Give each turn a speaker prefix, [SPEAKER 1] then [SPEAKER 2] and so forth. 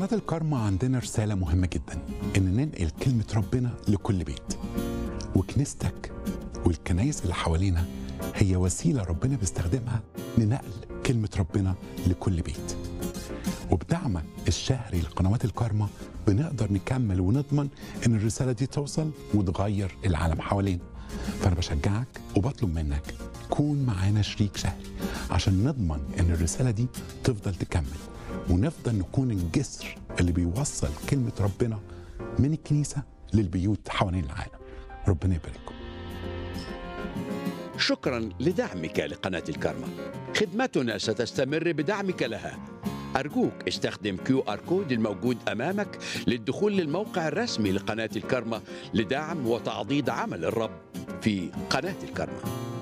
[SPEAKER 1] قناة الكارما عندنا رسالة مهمة جدا إن ننقل كلمة ربنا لكل بيت وكنيستك والكنايس اللي حوالينا هي وسيلة ربنا بيستخدمها لنقل كلمة ربنا لكل بيت وبدعمك الشهري لقنوات الكارما بنقدر نكمل ونضمن ان الرسالة دي توصل وتغير العالم حوالينا فانا بشجعك وبطلب منك كون معانا شريك شهري عشان نضمن ان الرسالة دي تفضل تكمل ونفضل نكون الجسر اللي بيوصل كلمة ربنا من الكنيسة للبيوت حوالين العالم ربنا يبارككم
[SPEAKER 2] شكرا لدعمك لقناة الكارما خدمتنا ستستمر بدعمك لها أرجوك استخدم كيو آر كود الموجود أمامك للدخول للموقع الرسمي لقناة الكارما لدعم وتعضيد عمل الرب في قناة الكارما